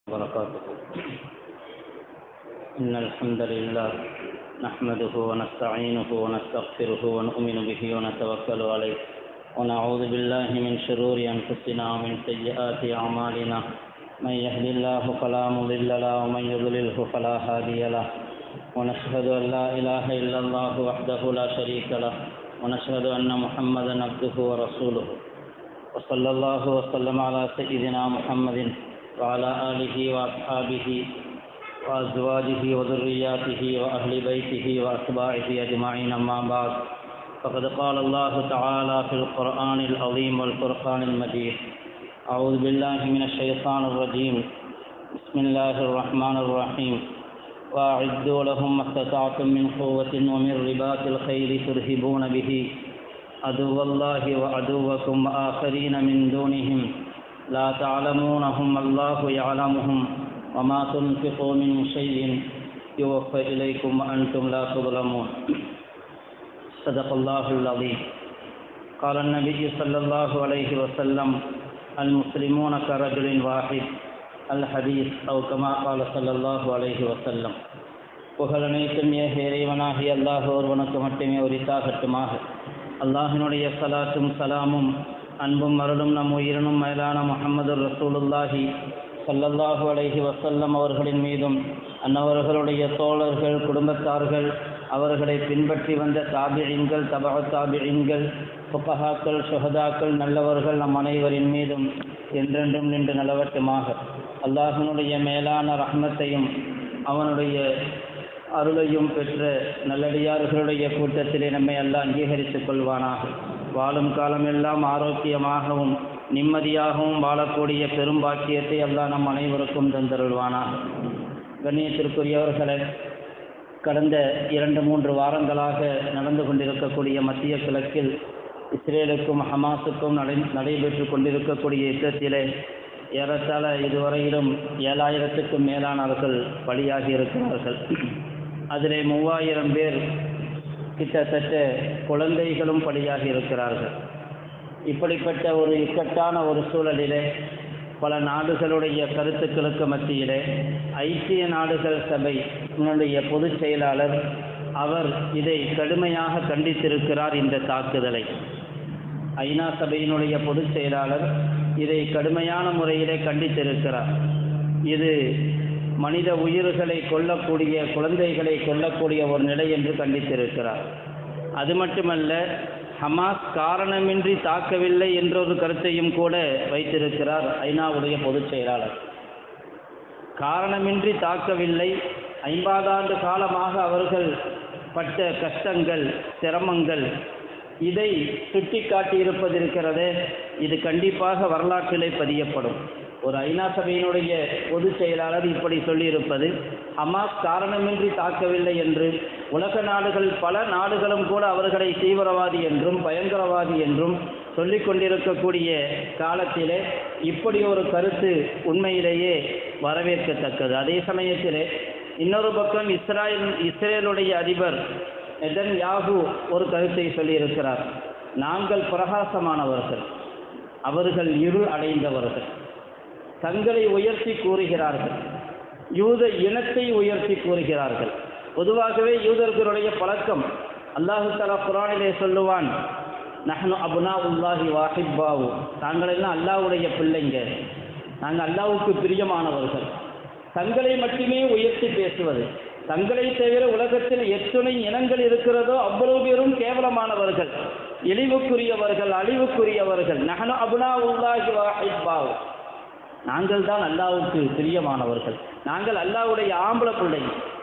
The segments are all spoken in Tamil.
وبركاته إن الحمد لله نحمده ونستعينه ونستغفره ونؤمن به ونتوكل عليه ونعوذ بالله من شرور أنفسنا ومن سيئات أعمالنا من يهد الله فلا مضل له ومن يضلله فلا هادي له ونشهد أن لا إله إلا الله وحده لا شريك له ونشهد أن محمدا عبده ورسوله وصلى الله وسلم على سيدنا محمد وعلى آله وأصحابه وأزواجه وذرياته وأهل بيته وأتباعه أجمعين أما بعد فقد قال الله تعالى في القرآن العظيم والفرقان المجيد أعوذ بالله من الشيطان الرجيم بسم الله الرحمن الرحيم وأعدوا لهم ما استطعتم من قوة ومن رباط الخيل ترهبون به عدو الله وعدوكم وآخرين من دونهم لا تعلمونهم الله يعلمهم وما تنفقوا من شيء يوفى إليكم وأنتم لا تظلمون صدق الله العظيم قال النبي صلى الله عليه وسلم المسلمون كرجل واحد الحديث أو كما قال صلى الله عليه وسلم புகழ் அனைத்தும் ஏக இறைவனாகி அல்லாஹ் ஒருவனுக்கு மட்டுமே உரித்தாகட்டுமாக அல்லாஹினுடைய சலாத்தும் சலாமும் அன்பும் அருளும் நம் உயிரினும் மேலான முகமது ரசூலுல்லாஹி சல்லல்லாஹு அலைஹி வசல்லம் அவர்களின் மீதும் அன்னவர்களுடைய தோழர்கள் குடும்பத்தார்கள் அவர்களை பின்பற்றி வந்த தாபிழின்கள் தபா தாபிழின்கள் புக்கஹாக்கள் சுகதாக்கள் நல்லவர்கள் நம் அனைவரின் மீதும் என்றென்றும் நின்று நலவட்டுமாக அல்லாஹினுடைய மேலான ரஹ்மத்தையும் அவனுடைய அருளையும் பெற்ற நல்லடியார்களுடைய கூட்டத்திலே நம்மை எல்லாம் அங்கீகரித்துக் கொள்வானாக வாழும் காலமெல்லாம் ஆரோக்கியமாகவும் நிம்மதியாகவும் வாழக்கூடிய பெரும் பாக்கியத்தை எல்லாம் நம் அனைவருக்கும் தந்தருள்வானாக கண்ணியத்திற்குரியவர்களை கடந்த இரண்டு மூன்று வாரங்களாக நடந்து கொண்டிருக்கக்கூடிய மத்திய கிழக்கில் இஸ்ரேலுக்கும் ஹமாஸுக்கும் நடை நடைபெற்று கொண்டிருக்கக்கூடிய யுத்தத்திலே ஏறத்தாழ இதுவரையிலும் ஏழாயிரத்துக்கும் மேலானவர்கள் பலியாகி இருக்கிறார்கள் அதிலே மூவாயிரம் பேர் கிட்டத்தட்ட குழந்தைகளும் பலியாகி இருக்கிறார்கள் இப்படிப்பட்ட ஒரு இக்கட்டான ஒரு சூழலிலே பல நாடுகளுடைய கருத்துக்களுக்கு மத்தியிலே ஐக்கிய நாடுகள் சபை பொதுச் செயலாளர் அவர் இதை கடுமையாக கண்டித்திருக்கிறார் இந்த தாக்குதலை ஐநா சபையினுடைய பொதுச் செயலாளர் இதை கடுமையான முறையிலே கண்டித்திருக்கிறார் இது மனித உயிர்களை கொல்லக்கூடிய குழந்தைகளை கொல்லக்கூடிய ஒரு நிலை என்று கண்டித்திருக்கிறார் அது மட்டுமல்ல ஹமாஸ் காரணமின்றி தாக்கவில்லை என்றொரு கருத்தையும் கூட வைத்திருக்கிறார் ஐநாவுடைய பொதுச் செயலாளர் காரணமின்றி தாக்கவில்லை ஐம்பதாண்டு காலமாக அவர்கள் பட்ட கஷ்டங்கள் சிரமங்கள் இதை சுட்டி காட்டியிருப்பதிருக்கிறதே இது கண்டிப்பாக வரலாற்றிலே பதியப்படும் ஒரு ஐநா சபையினுடைய பொதுச் செயலாளர் இப்படி சொல்லியிருப்பது ஹமாஸ் காரணமின்றி தாக்கவில்லை என்று உலக நாடுகள் பல நாடுகளும் கூட அவர்களை தீவிரவாதி என்றும் பயங்கரவாதி என்றும் சொல்லிக் கொண்டிருக்கக்கூடிய காலத்திலே இப்படி ஒரு கருத்து உண்மையிலேயே வரவேற்கத்தக்கது அதே சமயத்திலே இன்னொரு பக்கம் இஸ்ராயல் இஸ்ரேலுடைய அதிபர் நெதன் யாகு ஒரு கருத்தை சொல்லியிருக்கிறார் நாங்கள் பிரகாசமானவர்கள் அவர்கள் இரு அடைந்தவர்கள் தங்களை உயர்த்தி கூறுகிறார்கள் யூத இனத்தை உயர்த்தி கூறுகிறார்கள் பொதுவாகவே யூதர்களுடைய பழக்கம் அல்லாஹு தலா குரானிலே சொல்லுவான் நஹனு அபுனா உல்லாஹி வாஹிப்பாவு நாங்கள் எல்லாம் அல்லாவுடைய பிள்ளைங்க நாங்கள் அல்லாவுக்கு பிரியமானவர்கள் தங்களை மட்டுமே உயர்த்தி பேசுவது தங்களை தவிர உலகத்தில் எத்தனை இனங்கள் இருக்கிறதோ அவ்வளவு பேரும் கேவலமானவர்கள் இழிவுக்குரியவர்கள் அழிவுக்குரியவர்கள் நகனு அபுனா உல்லாஹி வாஹிப்பாவு நாங்கள் தான் அல்லாவுக்கு பிரியமானவர்கள் நாங்கள் அல்லாவுடைய ஆம்பளை பிள்ளை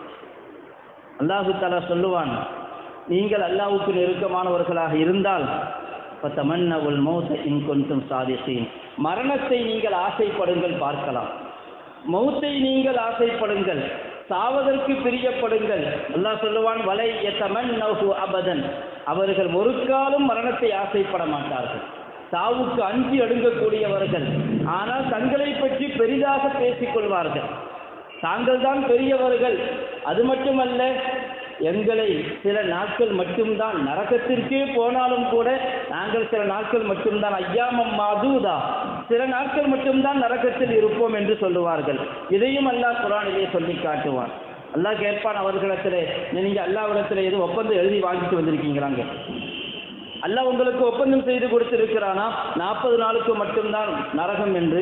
அல்லாஹு தலா சொல்லுவான் நீங்கள் அல்லாவுக்கு நெருக்கமானவர்களாக இருந்தால் இப்போ தமன்னவுல் மௌத்த இன்கொன்றும் சாதிசீன் மரணத்தை நீங்கள் ஆசைப்படுங்கள் பார்க்கலாம் மௌத்தை நீங்கள் ஆசைப்படுங்கள் சாவதற்கு பிரியப்படுங்கள் அல்லாஹ் சொல்லுவான் வலை எத்தமன் நவ்ஹு அபதன் அவர்கள் ஒரு காலம் மரணத்தை ஆசைப்பட மாட்டார்கள் சாவுக்கு அஞ்சு அடுங்கக்கூடியவர்கள் ஆனால் தங்களை பற்றி பெரிதாக பேசிக் கொள்வார்கள் தாங்கள் தான் பெரியவர்கள் அது மட்டுமல்ல எங்களை சில நாட்கள் மட்டும்தான் நரகத்திற்கே போனாலும் கூட நாங்கள் சில நாட்கள் மட்டும்தான் ஐயாமம் மாதூதா சில நாட்கள் மட்டும்தான் நரகத்தில் இருப்போம் என்று சொல்லுவார்கள் இதையும் அல்லாஹ் குரானிலே சொல்லி காட்டுவான் அல்லாஹ் கேட்பான் அவர்களிடத்தில் நீங்க அல்லாவிடத்தில் எதுவும் ஒப்பந்தம் எழுதி வாங்கிட்டு வந்திருக்கீங்களாங்க அல்லாஹ் உங்களுக்கு ஒப்பந்தம் செய்து கொடுத்திருக்கிறானா நாற்பது நாளுக்கு மட்டும்தான் நரகம் என்று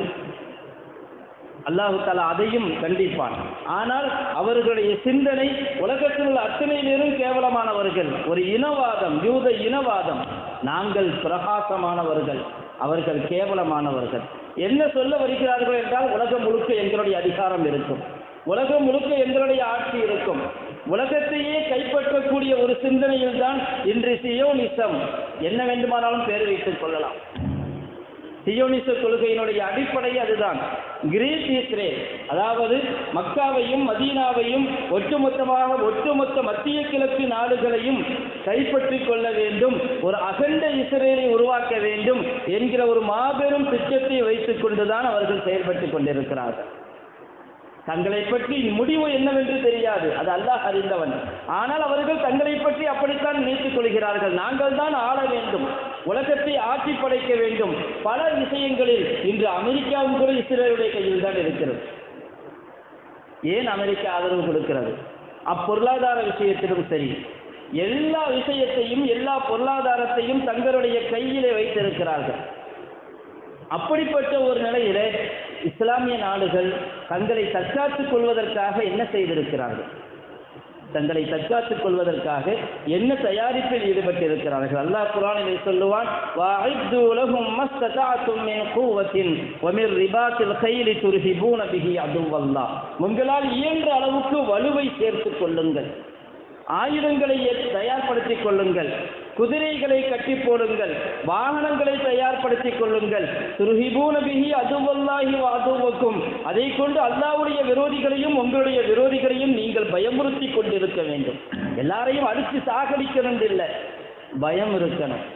அல்லாஹு தாலா அதையும் கண்டிப்பான் ஆனால் அவர்களுடைய சிந்தனை உலகத்தில் உள்ள அத்தனை பேரும் கேவலமானவர்கள் ஒரு இனவாதம் யூத இனவாதம் நாங்கள் பிரகாசமானவர்கள் அவர்கள் கேவலமானவர்கள் என்ன சொல்ல வருகிறார்கள் என்றால் உலகம் முழுக்க எங்களுடைய அதிகாரம் இருக்கும் உலகம் முழுக்க எங்களுடைய ஆட்சி இருக்கும் உலகத்தையே கைப்பற்றக்கூடிய ஒரு சிந்தனையில் தான் இன்று சியோனிசம் என்ன வேண்டுமானாலும் பேர் வைத்துக் கொள்ளலாம் சியோனிச கொள்கையினுடைய அடிப்படை அதுதான் கிரீஸ் இஸ்ரேல் அதாவது மக்காவையும் மதீனாவையும் ஒட்டுமொத்தமாக ஒட்டுமொத்த மத்திய கிழக்கு நாடுகளையும் கைப்பற்றிக் கொள்ள வேண்டும் ஒரு அகண்ட இஸ்ரேலை உருவாக்க வேண்டும் என்கிற ஒரு மாபெரும் திட்டத்தை வைத்துக் கொண்டுதான் அவர்கள் செயல்பட்டுக் கொண்டிருக்கிறார்கள் தங்களை பற்றி முடிவு என்னவென்று தெரியாது அது அல்லாஹ் அறிந்தவன் ஆனால் அவர்கள் தங்களை பற்றி அப்படித்தான் நினைத்துக் கொள்கிறார்கள் நாங்கள் தான் ஆள வேண்டும் உலகத்தை ஆட்சி படைக்க வேண்டும் பல விஷயங்களில் இன்று அமெரிக்காவும் கூட இஸ்ரேலுடைய கையில் தான் இருக்கிறது ஏன் அமெரிக்கா ஆதரவு கொடுக்கிறது அப்பொருளாதார விஷயத்திலும் சரி எல்லா விஷயத்தையும் எல்லா பொருளாதாரத்தையும் தங்களுடைய கையிலே வைத்திருக்கிறார்கள் அப்படிப்பட்ட ஒரு நிலையிலே இஸ்லாமிய நாடுகள் தங்களை தற்காத்துக் கொள்வதற்காக என்ன செய்திருக்கிறார்கள் தங்களை தற்காத்துக் கொள்வதற்காக என்ன தயாரிப்பில் ஈடுபட்டிருக்கிறார்கள் அல்லாஹ் குரானிலே சொல்லுவான் வஅஇத்து லஹும் மஸ்ததஅதும் மின் குவத்தின் வமிர் ரிபாத்தில் கைலி துர்ஹிபூன பிஹி அதுவல்லாஹ் உங்களால் இயன்ற அளவுக்கு வலுவை சேர்த்துக் கொள்ளுங்கள் ஆயுதங்களை தயார்படுத்திக் கொள்ளுங்கள் குதிரைகளை கட்டி போடுங்கள் வாகனங்களை தயார்படுத்திக் கொள்ளுங்கள் துருஹிபூன பிஹி அதுவல்லாஹி அதுவக்கும் அதை கொண்டு அல்லாவுடைய விரோதிகளையும் உங்களுடைய விரோதிகளையும் நீங்கள் பயமுறுத்தி கொண்டிருக்க வேண்டும் எல்லாரையும் அடித்து சாகடிக்கணும் இல்லை பயம் இருக்கணும்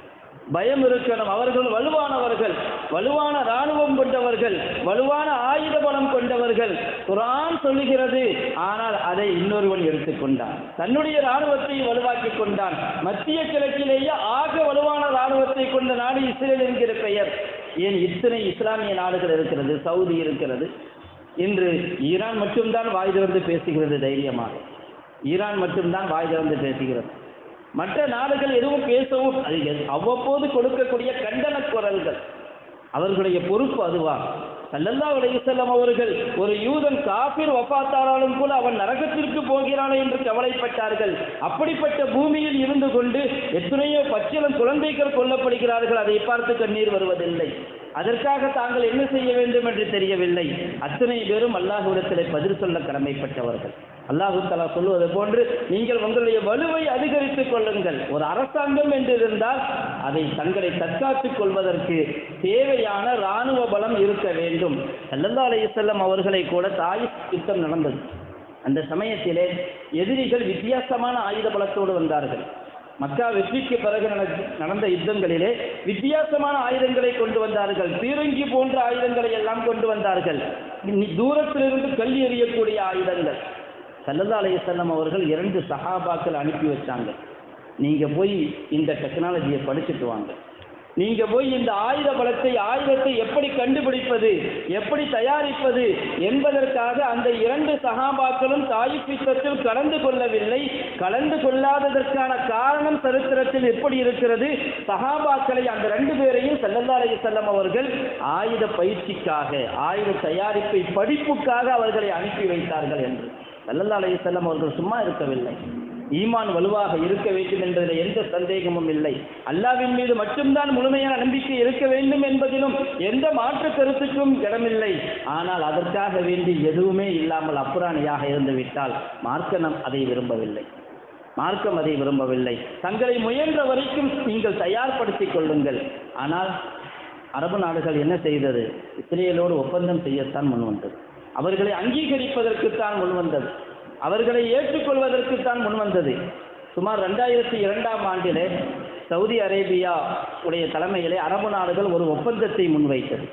பயம் இருக்கணும் அவர்கள் வலுவானவர்கள் வலுவான இராணுவம் கொண்டவர்கள் வலுவான ஆயுத பலம் கொண்டவர்கள் குரான் சொல்லுகிறது ஆனால் அதை இன்னொருவன் எடுத்துக்கொண்டான் தன்னுடைய இராணுவத்தை வலுவாக்கி கொண்டான் மத்திய கிழக்கிலேயே ஆக வலுவான இராணுவத்தை கொண்ட நாடு இஸ்ரேல் என்கிற பெயர் ஏன் இத்தனை இஸ்லாமிய நாடுகள் இருக்கிறது சவுதி இருக்கிறது இன்று ஈரான் மட்டும்தான் வாய் திறந்து பேசுகிறது தைரியமாக ஈரான் மட்டும்தான் வாய் திறந்து பேசுகிறது மற்ற நாடுகள் எதுவும் பேசவும் அது எ- அவ்வப்போது கொடுக்கக்கூடிய கண்டன குரல்கள் அவர்களுடைய பொறுப்பு அதுவா சல்லல்லாஹு அலைஹி வஸல்லம் அவர்கள் ஒரு யூதன் காபிர் வஃபாத்தாராலும் கூட அவன் நரகத்திற்கு போகிறானே என்று கவலைப்பட்டார்கள் அப்படிப்பட்ட பூமியில் இருந்து கொண்டு எத்தனையோ பச்சிலம் குழந்தைகள் கொல்லப்படுகிறார்கள் அதை பார்த்து கண்ணீர் வருவதில்லை அதற்காக தாங்கள் என்ன செய்ய வேண்டும் என்று தெரியவில்லை அத்தனை பேரும் அல்லாஹ்விடத்திலே பதில் சொல்ல கடமைப்பட்டவர்கள் அல்லாஹு தலா சொல்லுவது போன்று நீங்கள் உங்களுடைய வலுவை அதிகரித்துக் கொள்ளுங்கள் ஒரு அரசாங்கம் என்று இருந்தால் அதை தங்களை தற்காத்துக் கொள்வதற்கு தேவையான இராணுவ பலம் இருக்க வேண்டும் சல்லல்லா அலைஹிஸ்ஸல்லம் அவர்களை கூட தாய் யுத்தம் நடந்தது அந்த சமயத்திலே எதிரிகள் வித்தியாசமான ஆயுத பலத்தோடு வந்தார்கள் மக்கா வெற்றிக்கு பிறகு நடந்த- நடந்த யுத்தங்களிலே வித்தியாசமான ஆயுதங்களை கொண்டு வந்தார்கள் பீரங்கி போன்ற ஆயுதங்களை எல்லாம் கொண்டு வந்தார்கள் இன்னி தூரத்திலிருந்து கல் எறியக்கூடிய ஆயுதங்கள் சல்லல்லா அலைஹிஸ்ஸல்லம் அவர்கள் இரண்டு சஹாபாக்கள் அனுப்பி வச்சாங்க நீங்க போய் இந்த டெக்னாலஜியை படிச்சுட்டு வாங்க நீங்க போய் இந்த ஆயுத பலத்தை ஆயுதத்தை எப்படி கண்டுபிடிப்பது எப்படி தயாரிப்பது என்பதற்காக அந்த இரண்டு சகாபாக்களும் தாயிப் யுத்தத்தில் கலந்து கொள்ளவில்லை கலந்து கொள்ளாததற்கான காரணம் சரித்திரத்தில் எப்படி இருக்கிறது சகாபாக்களை அந்த ரெண்டு பேரையும் ஸல்லல்லாஹு அலைஹி வஸல்லம் அவர்கள் ஆயுத பயிற்சிக்காக ஆயுத தயாரிப்பை படிப்புக்காக அவர்களை அனுப்பி வைத்தார்கள் என்று ஸல்லல்லாஹு அலைஹி வஸல்லம் அவர்கள் சும்மா இருக்கவில்லை ஈமான் வலுவாக இருக்க வேண்டும் என்பதில் எந்த சந்தேகமும் இல்லை அல்லாவின் மீது மட்டும்தான் முழுமையான நம்பிக்கை இருக்க வேண்டும் என்பதிலும் எந்த மாற்று கருத்துக்கும் இடமில்லை ஆனால் அதற்காக வேண்டி எதுவுமே இல்லாமல் அப்புறாணியாக இருந்து விட்டால் மார்க்கனம் அதை விரும்பவில்லை மார்க்கம் அதை விரும்பவில்லை தங்களை முயன்ற வரைக்கும் நீங்கள் தயார்படுத்திக் கொள்ளுங்கள் ஆனால் அரபு நாடுகள் என்ன செய்தது இஸ்ரேலோடு ஒப்பந்தம் செய்யத்தான் முன்வந்தது அவர்களை அங்கீகரிப்பதற்குத்தான் முன்வந்தது அவர்களை ஏற்றுக்கொள்வதற்குத்தான் முன்வந்தது சுமார் ரெண்டாயிரத்தி இரண்டாம் ஆண்டிலே சவுதி அரேபியா உடைய தலைமையிலே அரபு நாடுகள் ஒரு ஒப்பந்தத்தை முன்வைத்தது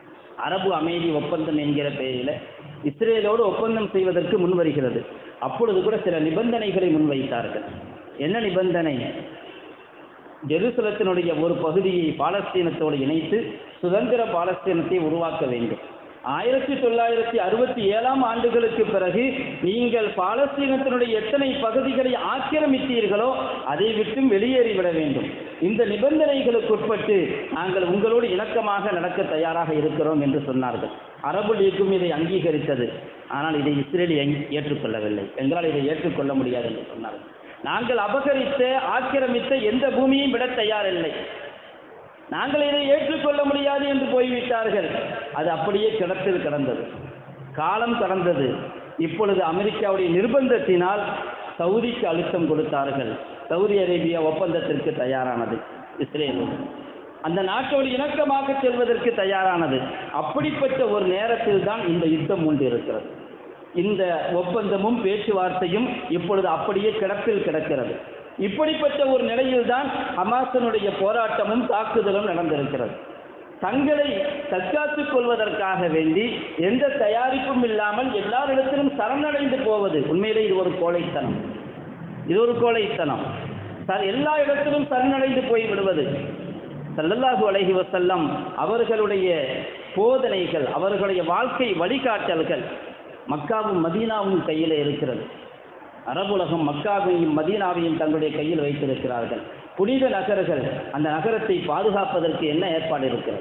அரபு அமைதி ஒப்பந்தம் என்கிற பெயரில் இஸ்ரேலோடு ஒப்பந்தம் செய்வதற்கு முன்வருகிறது அப்பொழுது கூட சில நிபந்தனைகளை முன்வைத்தார்கள் என்ன நிபந்தனை ஜெருசலத்தினுடைய ஒரு பகுதியை பாலஸ்தீனத்தோடு இணைத்து சுதந்திர பாலஸ்தீனத்தை உருவாக்க வேண்டும் ஆயிரத்தி தொள்ளாயிரத்தி அறுபத்தி ஏழாம் ஆண்டுகளுக்கு பிறகு நீங்கள் பாலஸ்தீனத்தினுடைய எத்தனை பகுதிகளை ஆக்கிரமித்தீர்களோ அதை விட்டும் வெளியேறிவிட வேண்டும் இந்த நிபந்தனைகளுக்கு உட்பட்டு நாங்கள் உங்களோடு இணக்கமாக நடக்க தயாராக இருக்கிறோம் என்று சொன்னார்கள் அரபு லீக்கும் இதை அங்கீகரித்தது ஆனால் இதை இஸ்ரேல் எங்- ஏற்றுக்கொள்ளவில்லை எங்களால் இதை ஏற்றுக்கொள்ள முடியாது என்று சொன்னார்கள் நாங்கள் அபகரித்த ஆக்கிரமித்த எந்த பூமியையும் விட தயாரில்லை நாங்கள் இதை ஏற்றுக்கொள்ள முடியாது என்று போய்விட்டார்கள் அது அப்படியே கிடத்தில் கிடந்தது காலம் கடந்தது இப்பொழுது அமெரிக்காவுடைய நிர்பந்தத்தினால் சவுதிக்கு அழுத்தம் கொடுத்தார்கள் சவுதி அரேபியா ஒப்பந்தத்திற்கு தயாரானது இஸ்ரேல் அந்த நாட்டோடு இணக்கமாக செல்வதற்கு தயாரானது அப்படிப்பட்ட ஒரு நேரத்தில் தான் இந்த யுத்தம் உண்டு இருக்கிறது இந்த ஒப்பந்தமும் பேச்சுவார்த்தையும் இப்பொழுது அப்படியே கிடப்பில் கிடக்கிறது இப்படிப்பட்ட ஒரு நிலையில்தான் ஹமாஸினுடைய போராட்டமும் தாக்குதலும் நடந்திருக்கிறது தங்களை தற்காத்துக் கொள்வதற்காக வேண்டி எந்த தயாரிப்பும் இல்லாமல் எல்லாரிடத்திலும் சரணடைந்து போவது உண்மையிலே இது ஒரு கோழைத்தனம் இது ஒரு கோழைத்தனம் சார் எல்லா இடத்திலும் சரணடைந்து போய் விடுவது ஸல்லல்லாஹு அலைஹி வஸல்லம் அவர்களுடைய போதனைகள் அவர்களுடைய வாழ்க்கை வழிகாட்டல்கள் மக்காவும் மதீனாவும் கையில் இருக்கிறது அரபுலகம் மக்காவையும் மதீனாவையும் தங்களுடைய கையில் வைத்திருக்கிறார்கள் புனித நகர்கள் அந்த நகரத்தை பாதுகாப்பதற்கு என்ன ஏற்பாடு இருக்கிறது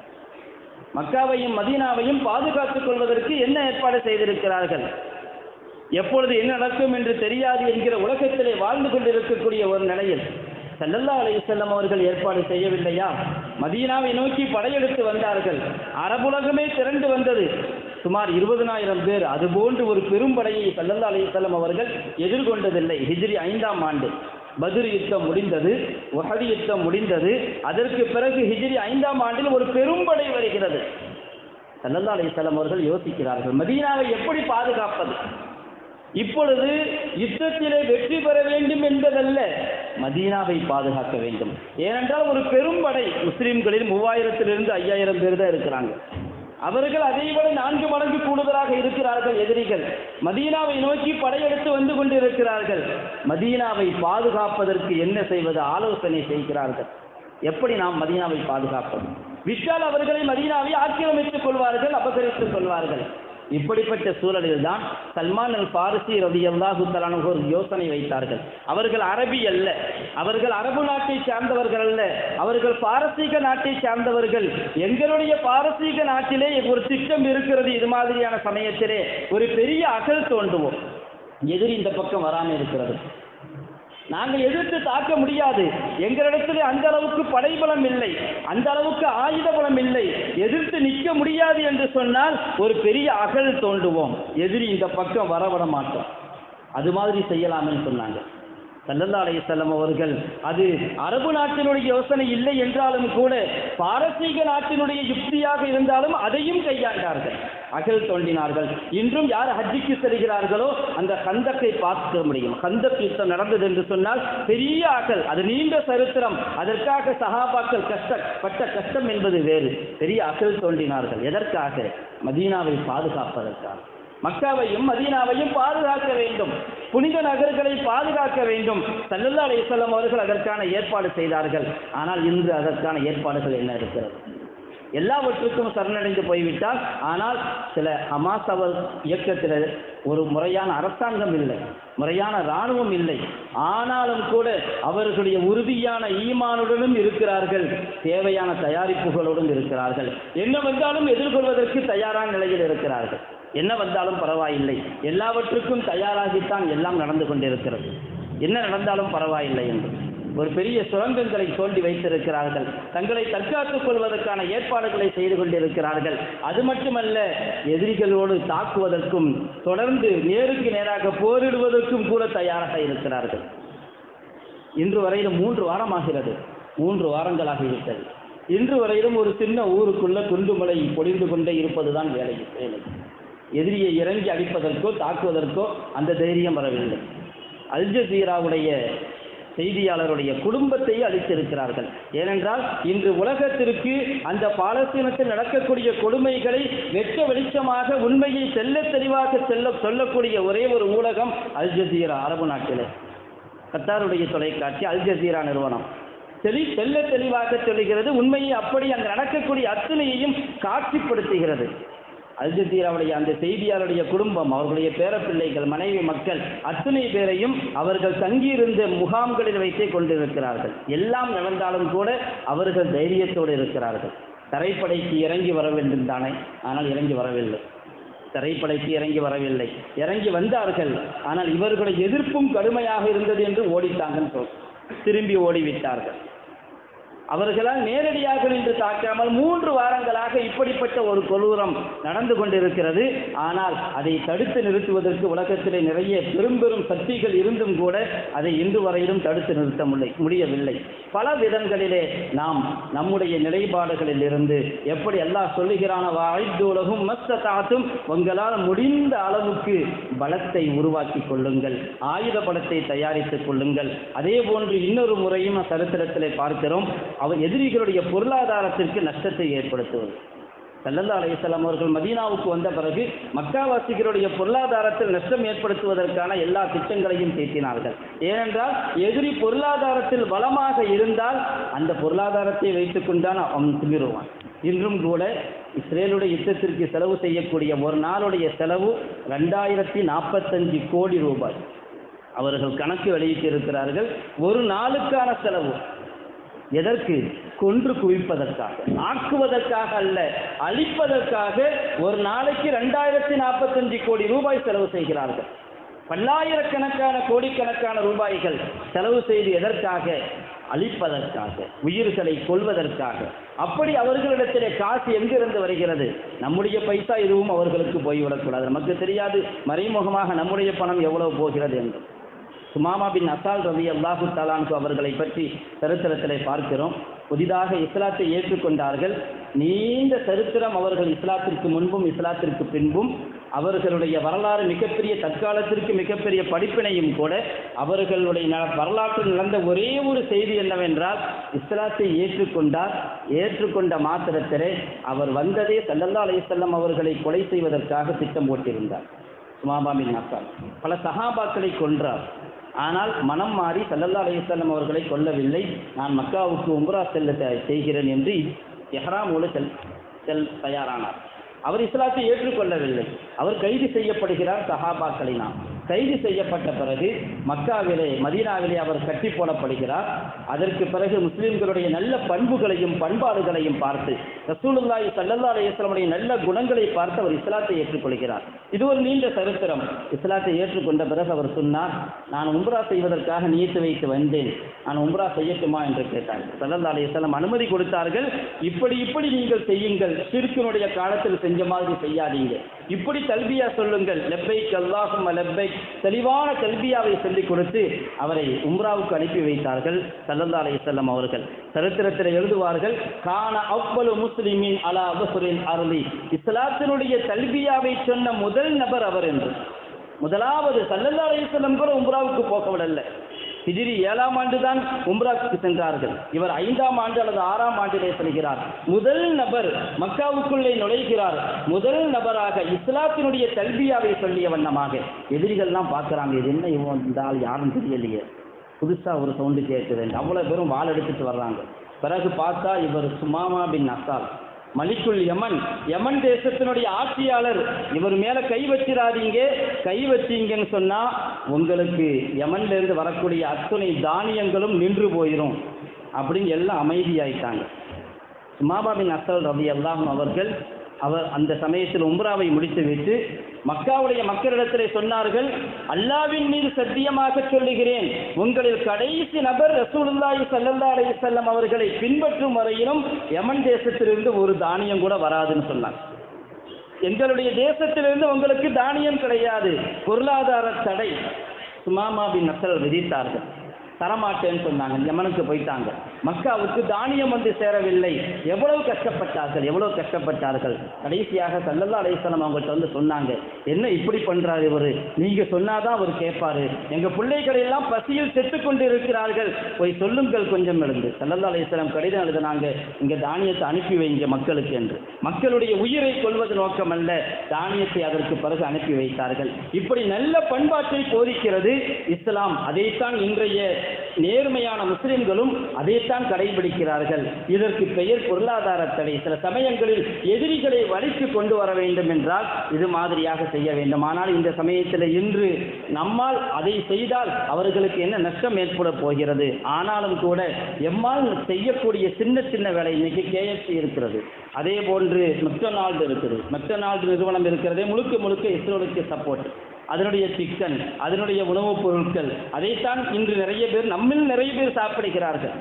மக்காவையும் மதீனாவையும் பாதுகாத்துக் கொள்வதற்கு என்ன ஏற்பாடு செய்திருக்கிறார்கள் எப்பொழுது என்ன நடக்கும் என்று தெரியாது என்கிற உலகத்திலே வாழ்ந்து கொண்டிருக்கக்கூடிய ஒரு நிலையில் ஸல்லல்லாஹு அலைஹி வஸல்லம் அவர்கள் ஏற்பாடு செய்யவில்லையா மதீனாவை நோக்கி படையெடுத்து வந்தார்கள் அரபுலகமே திரண்டு வந்தது சுமார் இருபதனாயிரம் பேர் அதுபோன்று ஒரு பெரும்படையை ஸல்லல்லாஹு அலைஹி வஸல்லம் அவர்கள் எதிர்கொண்டதில்லை ஹிஜ்ரி ஐந்தாம் ஆண்டு பத்ர் யுத்தம் முடிந்தது உஹது யுத்தம் முடிந்தது அதற்கு பிறகு ஹிஜ்ரி ஐந்தாம் ஆண்டில் ஒரு பெரும்படை வருகிறது ஸல்லல்லாஹு அலைஹி வஸல்லம் அவர்கள் யோசிக்கிறார்கள் மதீனாவை எப்படி பாதுகாப்பது இப்பொழுது யுத்தத்திலே வெற்றி பெற வேண்டும் என்பதல்ல மதீனாவை பாதுகாக்க வேண்டும் ஏனென்றால் ஒரு பெரும்படை முஸ்லிம்களில் மூவாயிரத்திலிருந்து ஐயாயிரம் பேர் தான் இருக்கிறாங்க அவர்கள் அதை விட நான்கு மடங்கு கூடுதலாக இருக்கிறார்கள் எதிரிகள் மதீனாவை நோக்கி படையெடுத்து வந்து கொண்டிருக்கிறார்கள் மதீனாவை பாதுகாப்பதற்கு என்ன செய்வது ஆலோசனை செய்கிறார்கள் எப்படி நாம் மதீனாவை பாதுகாப்பது விஷால் அவர்களை மதீனாவை ஆக்கிரமித்துக் கொள்வார்கள் அபகரித்துக் கொள்வார்கள் இப்படிப்பட்ட சூழலில் தான் சல்மான் அல் பாரிசி ரவி அல்லாஹு ஒரு யோசனை வைத்தார்கள் அவர்கள் அரபி அல்ல அவர்கள் அரபு நாட்டை சார்ந்தவர்கள் அல்ல அவர்கள் பாரசீக நாட்டை சார்ந்தவர்கள் எங்களுடைய பாரசீக நாட்டிலே ஒரு திட்டம் இருக்கிறது இது மாதிரியான சமயத்திலே ஒரு பெரிய அகல் தோண்டுவோம் எதிரி இந்த பக்கம் வராமல் இருக்கிறது நாங்கள் எதிர்த்து தாக்க முடியாது எங்களிடத்தில் அந்த அளவுக்கு படைபலம் இல்லை அந்த அளவுக்கு ஆயுத பலம் இல்லை எதிர்த்து நிற்க முடியாது என்று சொன்னால் ஒரு பெரிய அகல் தோண்டுவோம் எதிரி இந்த பக்கம் வரவிட மாட்டோம் அது மாதிரி செய்யலாம்னு சொன்னாங்க சல்லல்லா அலைஹிஸ்ஸலாம் அவர்கள் அது அரபு நாட்டினுடைய யோசனை இல்லை என்றாலும் கூட பாரசீக நாட்டினுடைய யுக்தியாக இருந்தாலும் அதையும் கையாண்டார்கள் அகல் தோண்டினார்கள் இன்றும் யார் ஹஜ்ஜிக்கு செல்கிறார்களோ அந்த கந்தக்கை பார்க்க முடியும் கந்தக் யுத்தம் நடந்தது என்று சொன்னால் பெரிய அகல் அது நீண்ட சரித்திரம் அதற்காக சஹாபாக்கள் கஷ்ட பட்ட கஷ்டம் என்பது வேறு பெரிய அகல் தோண்டினார்கள் எதற்காக மதீனாவை பாதுகாப்பதற்காக மக்காவையும் மதீனாவையும் பாதுகாக்க வேண்டும் புனித நகர்களை பாதுகாக்க வேண்டும் சல்லல்லா அலைஹிஸ்ஸலாம் அவர்கள் அதற்கான ஏற்பாடு செய்தார்கள் ஆனால் இன்று அதற்கான ஏற்பாடுகள் என்ன இருக்கிறது எல்லாவற்றுக்கும் சரணடைந்து போய்விட்டால் ஆனால் சில ஹமாஸ் அவர் இயக்கத்தில் ஒரு முறையான அரசாங்கம் இல்லை முறையான இராணுவம் இல்லை ஆனாலும் கூட அவர்களுடைய உறுதியான ஈமானுடனும் இருக்கிறார்கள் தேவையான தயாரிப்புகளோடும் இருக்கிறார்கள் என்ன வந்தாலும் எதிர்கொள்வதற்கு தயாரான நிலையில் இருக்கிறார்கள் என்ன வந்தாலும் பரவாயில்லை எல்லாவற்றுக்கும் தயாராகித்தான் எல்லாம் நடந்து கொண்டிருக்கிறது என்ன நடந்தாலும் பரவாயில்லை என்று ஒரு பெரிய சுரங்கங்களை தோண்டி வைத்திருக்கிறார்கள் தங்களை தற்காத்துக் கொள்வதற்கான ஏற்பாடுகளை செய்து கொண்டிருக்கிறார்கள் அது மட்டுமல்ல எதிரிகளோடு தாக்குவதற்கும் தொடர்ந்து நேருக்கு நேராக போரிடுவதற்கும் கூட தயாராக இருக்கிறார்கள் இன்று வரையிலும் மூன்று வாரமாகிறது மூன்று வாரங்களாக இருக்கிறது இன்று வரையிலும் ஒரு சின்ன ஊருக்குள்ள குண்டுமலை பொழிந்து கொண்டே இருப்பதுதான் வேலை வேலை எதிரியை இறங்கி அடிப்பதற்கோ தாக்குவதற்கோ அந்த தைரியம் வரவில்லை அல் ஜசீராவுடைய செய்தியாளருடைய குடும்பத்தை அளித்திருக்கிறார்கள் ஏனென்றால் இன்று உலகத்திற்கு அந்த பாலஸ்தீனத்தில் நடக்கக்கூடிய கொடுமைகளை வெட்ட வெளிச்சமாக உண்மையை செல்ல தெளிவாக செல்ல சொல்லக்கூடிய ஒரே ஒரு ஊடகம் அல் ஜசீரா அரபு நாட்டிலே கத்தாருடைய தொலைக்காட்சி அல் ஜசீரா நிறுவனம் தெளி தெல்ல தெளிவாக சொல்லுகிறது உண்மையை அப்படி அங்கு நடக்கக்கூடிய அத்தனையையும் காட்சிப்படுத்துகிறது அல் ஜசீராவுடைய அந்த செய்தியாளருடைய குடும்பம் அவர்களுடைய பேரப்பிள்ளைகள் மனைவி மக்கள் அத்தனை பேரையும் அவர்கள் தங்கியிருந்த முகாம்களில் வைத்தே கொண்டிருக்கிறார்கள் எல்லாம் நடந்தாலும் கூட அவர்கள் தைரியத்தோடு இருக்கிறார்கள் தரைப்படைக்கு இறங்கி வர வேண்டும் தானே ஆனால் இறங்கி வரவில்லை தரைப்படைக்கு இறங்கி வரவில்லை இறங்கி வந்தார்கள் ஆனால் இவர்களுடைய எதிர்ப்பும் கடுமையாக இருந்தது என்று ஓடித்தாங்கன்னு சொல் திரும்பி ஓடிவிட்டார்கள் அவர்களால் நேரடியாக நின்று தாக்காமல் மூன்று வாரங்களாக இப்படிப்பட்ட ஒரு கொடூரம் நடந்து கொண்டிருக்கிறது ஆனால் அதை தடுத்து நிறுத்துவதற்கு உலகத்திலே நிறைய பெரும் பெரும் சக்திகள் இருந்தும் கூட அதை இன்று வரையிலும் தடுத்து நிறுத்த முடிய முடியவில்லை பல விதங்களிலே நாம் நம்முடைய நிலைப்பாடுகளில் இருந்து எப்படி அல்லாஹ் சொல்லுகிறான வாழ்த்துலகும் மஸ்தாத்தும் உங்களால் முடிந்த அளவுக்கு பலத்தை உருவாக்கி கொள்ளுங்கள் ஆயுத பலத்தை தயாரித்துக் கொள்ளுங்கள் அதே போன்று இன்னொரு முறையும் சரித்திரத்திலே பார்க்கிறோம் அவர் எதிரிகளுடைய பொருளாதாரத்திற்கு நஷ்டத்தை ஏற்படுத்துவது சல்லல்லா அலையம் அவர்கள் மதீனாவுக்கு வந்த பிறகு மக்காவாசிகளுடைய பொருளாதாரத்தில் நஷ்டம் ஏற்படுத்துவதற்கான எல்லா திட்டங்களையும் தீட்டினார்கள் ஏனென்றால் எதிரி பொருளாதாரத்தில் பலமாக இருந்தால் அந்த பொருளாதாரத்தை வைத்துக்கொண்டான் அவன் திமிருவான் இன்றும் கூட இஸ்ரேலுடைய யுத்தத்திற்கு செலவு செய்யக்கூடிய ஒரு நாளுடைய செலவு ரெண்டாயிரத்தி நாற்பத்தஞ்சு கோடி ரூபாய் அவர்கள் கணக்கு வெளியிட்டிருக்கிறார்கள் ஒரு நாளுக்கான செலவு எதற்கு கொன்று குவிப்பதற்காக ஆக்குவதற்காக அல்ல அழிப்பதற்காக ஒரு நாளைக்கு ரெண்டாயிரத்தி நாற்பத்தஞ்சு கோடி ரூபாய் செலவு செய்கிறார்கள் பல்லாயிரக்கணக்கான கோடிக்கணக்கான ரூபாய்கள் செலவு செய்து எதற்காக அழிப்பதற்காக உயிர்களை கொள்வதற்காக அப்படி அவர்களிடத்திலே காசு எங்கிருந்து வருகிறது நம்முடைய பைசா எதுவும் அவர்களுக்கு போய்விடக்கூடாது நமக்கு தெரியாது மறைமுகமாக நம்முடைய பணம் எவ்வளவு போகிறது என்று சுமாமா பின் அசால் ரவி அல்லாஹு தலான்கு அவர்களை பற்றி சரித்திரத்திலே பார்க்கிறோம் புதிதாக இஸ்லாத்தை ஏற்றுக்கொண்டார்கள் நீண்ட சரித்திரம் அவர்கள் இஸ்லாத்திற்கு முன்பும் இஸ்லாத்திற்கு பின்பும் அவர்களுடைய வரலாறு மிகப்பெரிய தற்காலத்திற்கு மிகப்பெரிய படிப்பினையும் கூட அவர்களுடைய ந- வரலாற்றில் நடந்த ஒரே ஒரு செய்தி என்னவென்றால் இஸ்லாத்தை ஏற்றுக்கொண்டார் ஏற்றுக்கொண்ட மாத்திரத்திலே அவர் வந்ததே சல்லல்லா அலைஹிஸ்ஸல்லம் அவர்களை கொலை செய்வதற்காக திட்டம் போட்டிருந்தார் சுமாபா பின் அசால் பல சஹாபாக்களை கொன்றார் ஆனால் மனம் மாறி சல்லல்லா அலைஹிஸ்ஸல்லம் அவர்களை கொல்லவில்லை நான் மக்காவுக்கு உம்ரா செல்ல த- செய்கிறேன் என்று எஹ்ராமோடு செல் செல் தயாரானார் அவர் இஸ்லாத்தை ஏற்றுக்கொள்ளவில்லை அவர் கைது செய்யப்படுகிறார் சஹாபாக்களினால் கைது செய்யப்பட்ட பிறகு மக்காவிலே மதீனாவிலே அவர் கட்டி போடப்படுகிறார் அதற்கு பிறகு முஸ்லிம்களுடைய நல்ல பண்புகளையும் பண்பாடுகளையும் பார்த்து ரசூலுல்லாஹி ஸல்லல்லாஹு அலைஹி வஸல்லமுடைய நல்ல குணங்களை பார்த்து அவர் இஸ்லாத்தை ஏற்றுக்கொள்கிறார் இது ஒரு நீண்ட சரித்திரம் இஸ்லாத்தை ஏற்றுக்கொண்ட பிறகு அவர் சொன்னார் நான் உம்ரா செய்வதற்காக நியத்து வைத்து வந்தேன் நான் உம்ரா செய்யட்டுமா என்று கேட்டார் ஸல்லல்லாஹு அலைஹி வஸல்லம் அனுமதி கொடுத்தார்கள் இப்படி இப்படி நீங்கள் செய்யுங்கள் ஷிர்க்கினுடைய காலத்தில் செஞ்ச மாதிரி செய்யாதீங்க இப்படி தல்பியா சொல்லுங்கள் லெப்பைக் அல்லாஹும் லெப்பைக் தெளிவான தல்பியாவை சொல்லிக் கொடுத்து அவரை உம்ராவுக்கு அனுப்பி வைத்தார்கள் ஸல்லல்லாஹு அலைஹி வஸல்லம் அவர்கள் சரித்திரத்தில் எழுதுவார்கள் கான அவ்வளவு முஸ்லிமின் அலா அபசுரின் அருளி இஸ்லாத்தினுடைய தல்பியாவை சொன்ன முதல் நபர் அவர் என்று முதலாவது சல்லல்லா அலைஹிஸ்ஸலாம் கூட உம்ராவுக்கு போகவிடல ஹிஜ்ரி ஏழாம் ஆண்டு தான் உம்ராவுக்கு சென்றார்கள் இவர் ஐந்தாம் ஆண்டு அல்லது ஆறாம் ஆண்டிலே செல்கிறார் முதல் நபர் மக்காவுக்குள்ளே நுழைகிறார் முதல் நபராக இஸ்லாத்தினுடைய தல்பியாவை சொல்லிய வண்ணமாக எதிரிகள்லாம் பார்க்குறாங்க இது என்ன இவன் இந்த ஆள் யாரும் தெரியலையே புதுசாக ஒரு சவுண்டு கேட்குது அவ்வளோ பேரும் வாள் எடுத்துட்டு வர்றாங்க பிறகு பார்த்தா இவர் சுமாமா பின் அசால் மலிக்குல் யமன் யமன் தேசத்தினுடைய ஆட்சியாளர் இவர் மேல கை வச்சிடாதீங்க கை வச்சீங்கன்னு சொன்னா உங்களுக்கு யமன்ல இருந்து வரக்கூடிய அத்துணை தானியங்களும் நின்று போயிடும் அப்படின்னு எல்லாம் அமைதியாயிட்டாங்க சுமாபா பின் அசல் ரவி அல்லாஹும் அவர்கள் அவர் அந்த சமயத்தில் உம்ராவை முடித்துவிட்டு மக்காவுடைய மக்களிடத்திலே சொன்னார்கள் அல்லாவின் மீது சத்தியமாக சொல்லுகிறேன் உங்களில் கடைசி நபர் ரசூலுல்லாஹி ஸல்லல்லாஹு அலைஹி வஸல்லம் அவர்களை பின்பற்றும் வரையிலும் யமன் தேசத்திலிருந்து ஒரு தானியம் கூட வராதுன்னு சொன்னார் எங்களுடைய தேசத்திலிருந்து உங்களுக்கு தானியம் கிடையாது பொருளாதார தடை சுமாமா பின் நசல் விதித்தார்கள் தரமாட்டேன்னு சொன்னாங்க யமனுக்கு போயிட்டாங்க மக்காவுக்கு தானியம் வந்து சேரவில்லை எவ்வளவு கஷ்டப்பட்டார்கள் எவ்வளவு கஷ்டப்பட்டார்கள் கடைசியாக சல்லல்லா அலைஹிஸ்ஸலாம் அவங்கள்ட்ட வந்து சொன்னாங்க என்ன இப்படி பண்றாரு இவரு நீங்க சொன்னாதான் அவர் கேட்பாரு எங்க பிள்ளைகள் எல்லாம் பசியில் செத்து கொண்டு இருக்கிறார்கள் போய் சொல்லுங்கள் கொஞ்சம் எழுந்து சல்லல்லா அலைஹிஸ்ஸலாம் கடிதம் எழுதினாங்க இங்க தானியத்தை அனுப்பி வைங்க மக்களுக்கு என்று மக்களுடைய உயிரை கொள்வது நோக்கம் அல்ல தானியத்தை அதற்கு பிறகு அனுப்பி வைத்தார்கள் இப்படி நல்ல பண்பாட்டை போதிக்கிறது இஸ்லாம் அதைத்தான் இன்றைய நேர்மையான முஸ்லிம்களும் அதைத்தான் கடைபிடிக்கிறார்கள் இதற்கு பெயர் பொருளாதார தடை சில சமயங்களில் எதிரிகளை வழிக்கு கொண்டு வர வேண்டும் என்றால் இது மாதிரியாக செய்ய வேண்டும் ஆனால் இந்த சமயத்தில் இன்று நம்மால் அதை செய்தால் அவர்களுக்கு என்ன நஷ்டம் ஏற்பட போகிறது ஆனாலும் கூட எம்மால் செய்யக்கூடிய சின்ன சின்ன வேலை இன்னைக்கு கேஎஃப்சி இருக்கிறது அதே போன்று மெக்டொனால்டு இருக்குது மெக்டொனால்டு நிறுவனம் இருக்கிறதே முழுக்க முழுக்க இஸ்ரோலுக்கு சப்போர்ட் அதனுடைய சிக்கன் அதனுடைய உணவுப் பொருட்கள் அதைத்தான் இன்று நிறைய பேர் நம்மில் நிறைய பேர் சாப்பிடுகிறார்கள்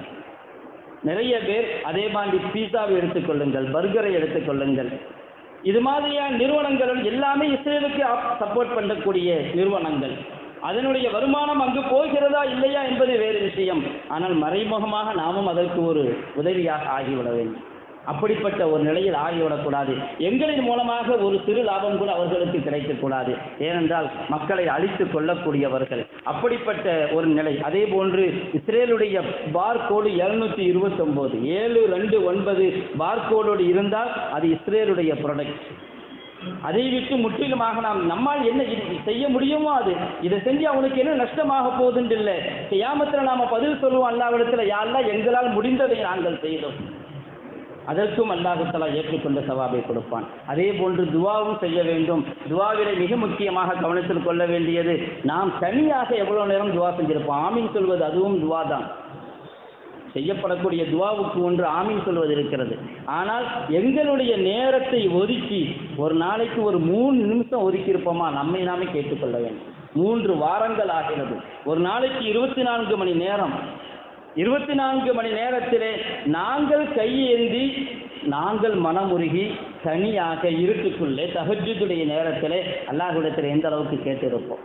நிறைய பேர் அதே மாதிரி பீஸாவை எடுத்துக்கொள்ளுங்கள் பர்கரை எடுத்துக்கொள்ளுங்கள் இது மாதிரியான நிறுவனங்கள் எல்லாமே இஸ்ரேலுக்கு சப்போர்ட் பண்ணக்கூடிய நிறுவனங்கள் அதனுடைய வருமானம் அங்கு போகிறதா இல்லையா என்பது வேறு விஷயம் ஆனால் மறைமுகமாக நாமும் அதற்கு ஒரு உதவியாக ஆகிவிட வேண்டும் அப்படிப்பட்ட ஒரு நிலையில் ஆகிவிடக்கூடாது எங்களின் மூலமாக ஒரு சிறு லாபம் கூட அவர்களுக்கு கிடைக்கக்கூடாது ஏனென்றால் மக்களை அழித்து கொள்ளக்கூடியவர்கள் அப்படிப்பட்ட ஒரு நிலை அதே போன்று இஸ்ரேலுடைய பார்கோடு எழுநூற்றி இருபத்தொம்போது ஏழு ரெண்டு ஒன்பது பார்கோடோடு இருந்தால் அது இஸ்ரேலுடைய ப்ராடக்ட் அதை விட்டு முற்றிலுமாக நாம் நம்மால் என்ன இது செய்ய முடியுமோ அது இதை செஞ்சு அவனுக்கு என்ன நஷ்டமாக போகுதுன்னு இல்லை கியாமத்தில் நாம பதில் சொல்லுவோம் அல்லாவிடத்தில் யாரெல்லாம் எங்களால் முடிந்ததை நாங்கள் செய்தோம் அதற்கும் அல்லாஹுத்தலா ஏற்றுக்கொண்ட சவாபை கொடுப்பான் அதே போன்று துவாவும் செய்ய வேண்டும் துவாவிலே மிக முக்கியமாக கவனத்தில் கொள்ள வேண்டியது நாம் தனியாக எவ்வளவு நேரம் துவா செஞ்சிருப்போம் ஆமீன் சொல்வது அதுவும் துவா தான் செய்யப்படக்கூடிய துவாவுக்கு ஒன்று ஆமீன் சொல்வது இருக்கிறது ஆனால் எங்களுடைய நேரத்தை ஒதுக்கி ஒரு நாளைக்கு ஒரு மூணு நிமிஷம் ஒதுக்கி இருப்போமா நம்மை நாமே கேட்டுக்கொள்ள வேண்டும் மூன்று வாரங்கள் ஆகிறது ஒரு நாளைக்கு இருபத்தி நான்கு மணி நேரம் இருபத்தி நான்கு மணி நேரத்திலே நாங்கள் கையேந்தி நாங்கள் மனமுருகி தனியாக இருட்டுக்குள்ளே தஹஜுடைய நேரத்திலே அல்லாஹ்விடத்தில் எந்த அளவுக்கு கேட்டிருப்போம்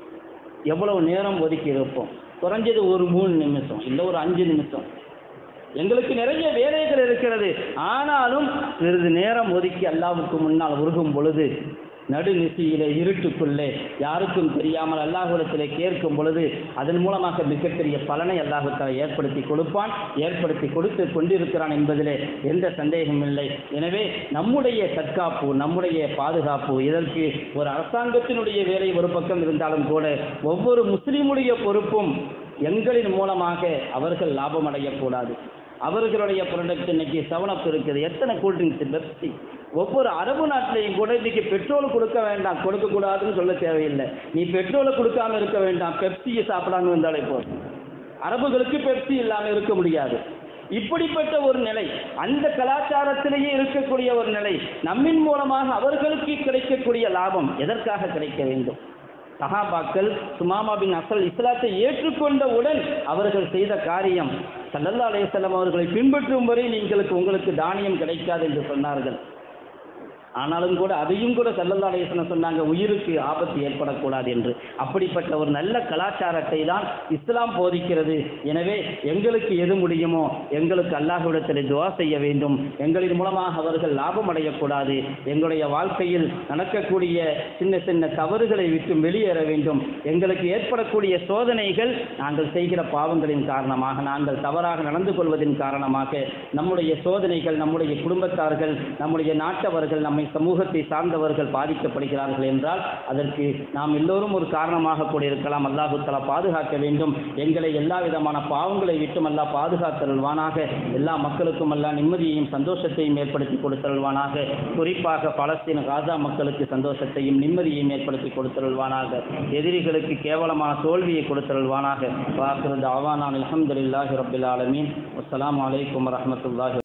எவ்வளவு நேரம் ஒதுக்கி இருப்போம் குறைஞ்சது ஒரு மூணு நிமிஷம் இல்லை ஒரு அஞ்சு நிமிஷம் எங்களுக்கு நிறைய வேலைகள் இருக்கிறது ஆனாலும் சிறிது நேரம் ஒதுக்கி அல்லாவுக்கு முன்னால் உருகும் பொழுது நடுநிசையிலே இருட்டுக்குள்ளே யாருக்கும் தெரியாமல் அல்லாஹுடத்திலே கேட்கும் பொழுது அதன் மூலமாக மிகப்பெரிய பலனை அல்லாஹுத்தால ஏற்படுத்தி கொடுப்பான் ஏற்படுத்தி கொடுத்து கொண்டிருக்கிறான் என்பதிலே எந்த சந்தேகமும் இல்லை எனவே நம்முடைய தற்காப்பு நம்முடைய பாதுகாப்பு இதற்கு ஒரு அரசாங்கத்தினுடைய வேலை ஒரு பக்கம் இருந்தாலும் கூட ஒவ்வொரு முஸ்லீமுடைய பொறுப்பும் எங்களின் மூலமாக அவர்கள் லாபம் அடையக்கூடாது அவர்களுடைய ப்ராடக்ட் இன்னைக்கு செவனப் இருக்குது எத்தனை கூல்ட்ரிங்க்ஸ் பெப்சி ஒவ்வொரு அரபு நாட்டிலையும் கூட இன்னைக்கு பெட்ரோல் கொடுக்க வேண்டாம் கொடுக்கக்கூடாதுன்னு சொல்ல தேவையில்லை நீ பெட்ரோலை கொடுக்காம இருக்க வேண்டாம் பெப்சியை சாப்பிடாம இருந்தாலே போதும் அரபுகளுக்கு பெப்சி இல்லாமல் இருக்க முடியாது இப்படிப்பட்ட ஒரு நிலை அந்த கலாச்சாரத்திலேயே இருக்கக்கூடிய ஒரு நிலை நம்மின் மூலமாக அவர்களுக்கு கிடைக்கக்கூடிய லாபம் எதற்காக கிடைக்க வேண்டும் சஹாபாக்கள் சுமாமா பின் அசல் இஸ்லாத்தை ஏற்றுக்கொண்டவுடன் அவர்கள் செய்த காரியம் சல்லல்லா அலையம் அவர்களை பின்பற்றும் வரை நீங்களுக்கு உங்களுக்கு தானியம் கிடைக்காது என்று சொன்னார்கள் ஆனாலும் கூட அதையும் கூட சல்லல்லா அலையம் சொன்னாங்க உயிருக்கு ஆபத்து ஏற்படக்கூடாது என்று அப்படிப்பட்ட ஒரு நல்ல கலாச்சாரத்தை தான் இஸ்லாம் போதிக்கிறது எனவே எங்களுக்கு எது முடியுமோ எங்களுக்கு அல்லாஹ்விடத்தில் துவா செய்ய வேண்டும் எங்களின் மூலமாக அவர்கள் லாபம் அடையக்கூடாது எங்களுடைய வாழ்க்கையில் நடக்கக்கூடிய சின்ன சின்ன தவறுகளை விட்டு வெளியேற வேண்டும் எங்களுக்கு ஏற்படக்கூடிய சோதனைகள் நாங்கள் செய்கிற பாவங்களின் காரணமாக நாங்கள் தவறாக நடந்து கொள்வதன் காரணமாக நம்முடைய சோதனைகள் நம்முடைய குடும்பத்தார்கள் நம்முடைய நாட்டவர்கள் நம்மை சமூகத்தை சார்ந்தவர்கள் பாதிக்கப்படுகிறார்கள் என்றால் அதற்கு நாம் எல்லோரும் ஒரு காரணமாக கூட இருக்கலாம் அல்லாஹு தலா பாதுகாக்க வேண்டும் எங்களை எல்லா விதமான பாவங்களை விட்டும் அல்லாஹ் பாதுகாத்தருள்வானாக எல்லா மக்களுக்கும் எல்லாம் நிம்மதியையும் சந்தோஷத்தையும் ஏற்படுத்தி கொடுத்தருள்வானாக குறிப்பாக பலஸ்தீன காசா மக்களுக்கு சந்தோஷத்தையும் நிம்மதியையும் ஏற்படுத்தி கொடுத்தருள்வானாக எதிரிகளுக்கு கேவலமான தோல்வியை கொடுத்தருள்வானாக வாக்குறது அவானான் அலமதுல்லாஹி ரபில் ஆலமீன் அஸ்ஸலாமு அலைக்கும் வரஹ்மத்துல்லாஹி